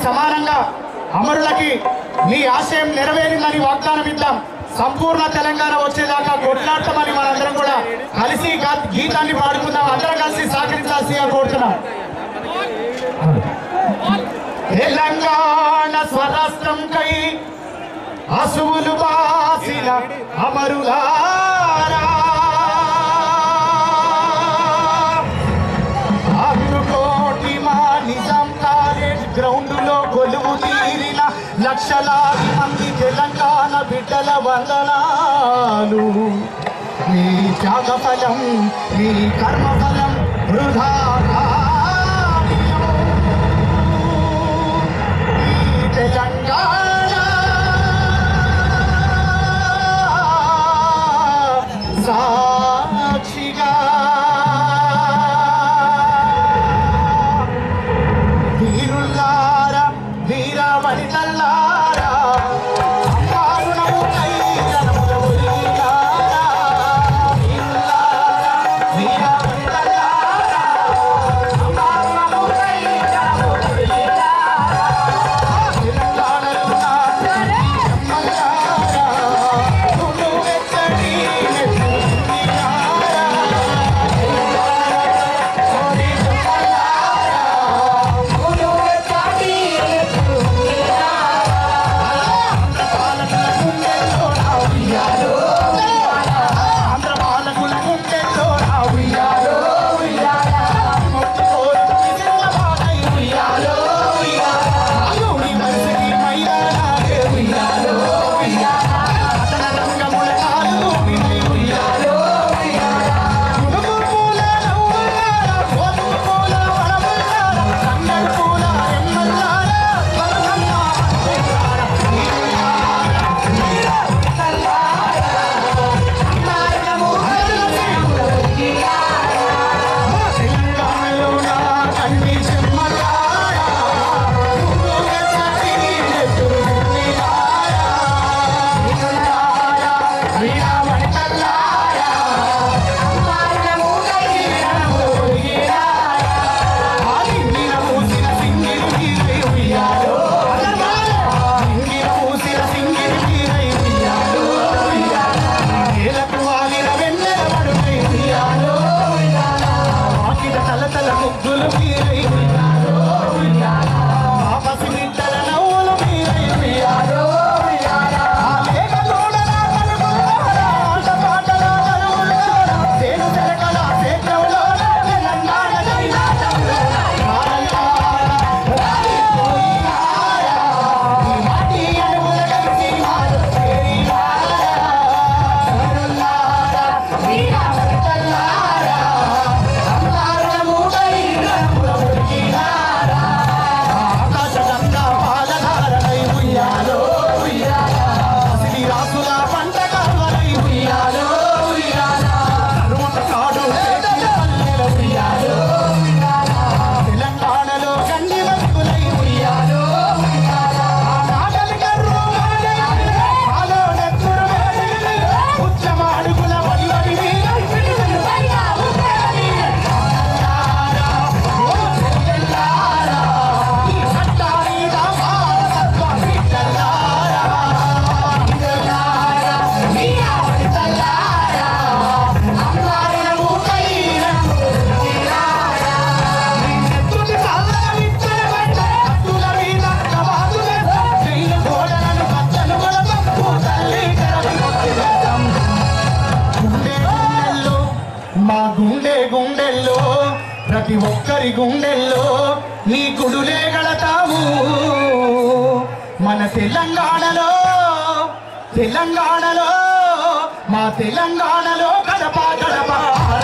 సమానంగా అమరులకి మీ ఆశయం నెరవేరిందని వాగ్దానం ఇద్దాం సంపూర్ణ తెలంగాణ వచ్చేదాకా కొట్లాడతామని మనందరం కూడా కలిసి గా- గీతాన్ని పాడుకుందాం అందరం కలిసి సహకరించాల్సిగా కోరుతున్నాం తెలంగాణ స్వరాష్ట్రం కై అసువులు బాసిన అమరులారా ఆరుకోటి మా నిజాం కాలేజ్ గ్రౌండ్ లో కొలువు తీరిన లక్షలాది మంది తెలంగాణ బిడ్డల వందనాలు మీ త్యాగ ఫలం మీ కర్మ ఫలం వృధా కానియము. ఈ తెలంగాణ సాక్షిగా వీరుల్లారా వీర వనితల్లారా కారుణముకై జనముల ఉరిగినారా. వీరుల్లారా, వీర వనితల్లారా, కారుణముకై జనముల ఉరిగినారా. తెలంగాణలో నా చెమ్మల్లారా, గుండు వెచ్చని నెత్తురున్నారా. సోని చెమ్మల్లారా, గుండు వెచ్చని గుండెల్లో నా ఉయ్యాలో ఆంధ్ర పాలకుల గుండెల్లో నా ఉయ్యాలో మొక్కి కోరి విజయ బాటై ఉయ్యాలో యూనివర్సిటీ మైదానాలే ఉయ్యాలో అతన రంగముల కాలు విని ఉయ్యాలో గునుగు పూల నవ్వులారా, గోధుమ పూల వనములారా, తంగెడు పూల ఎమ్మలారా, బతుకమ్మ అంబేద్కరా, తెలంగాణలో నా కంటి చెమ్మలారా, గుండు వెచ్చని నెత్తురు నిండినారా. వీరులారా, వీర వనితల్లారా, ఆది వీర పూసిన సింగిరి వీరై ఉయ్యాలో. సింగిరి పూసిన సింగిరి వీరై ఉయ్యాలో. నేలకు వాలిన వెన్నెల వడుకై ఉయ్యాలో. ఆకిట తల తల ముగ్గులు మీరై ఉయ్యాలో. ఆ పసిబిడ్డల నవ్వులు మీరై ఉయ్యాలో. ఆ లేక చూడరా కనుగొన్నారా, ఆటపాటల నలుగులోన, తేను తెరకల సేద్యంలోన, తెలంగాణ జైలాటంలో, కారయారా, రాలిపోయినారా, ఈ మాటి అడుగుల కలిసి మారు చేరినారా. సరులారా, వీరావృతల్లారా, సంసారముపై రంగుల ఉరికినారా. ఆకాశగంగా పాలధారలై ఉయ్యాలో, ఉయ్యాలా. సిరి రాసుల పంట కావలై ఉయ్యాలో, ఉయ్యాలా. కరువుల కాడు చేసిన పల్లెల ఉయ్యాలో, ఉయ్యాలా. తెలంగాణలో కంది బతుకులై ఉయ్యాలో, ఉయ్యాలా. ఆ నాగలి కర్రు వాడేసి, ఆలో నెత్తురు వేసి, ఉచ్చమాడుగుల వడివడి మీద పిడుగులు పడిగా ఉప్పేది. కానల్లారా, ఓ చెల్లెల్లారా, ఈ చట్టారీద వారసత్వ బిడ్డల్లారా, బిడ్డల్లారా, వీరావనితల్లారా, అమ్మారుల ఊకై రంగులారా, మీ నెత్తుటి చల్లనిచ్చబడ్డ కత్తుల మీద కవాతులెత్త, జైలు గోడలను బద్దలు కొడతాం, భూతల్లి కరవికొట్టేద్దాం. గుండె గుండెల్లో మా గుండె గుండెల్లో ప్రతి ఒక్కరి గుండెల్లో నీ గుడులే గడతాము మన తెలంగాణలో తెలంగాణలో మా తెలంగాణలో గడప గడప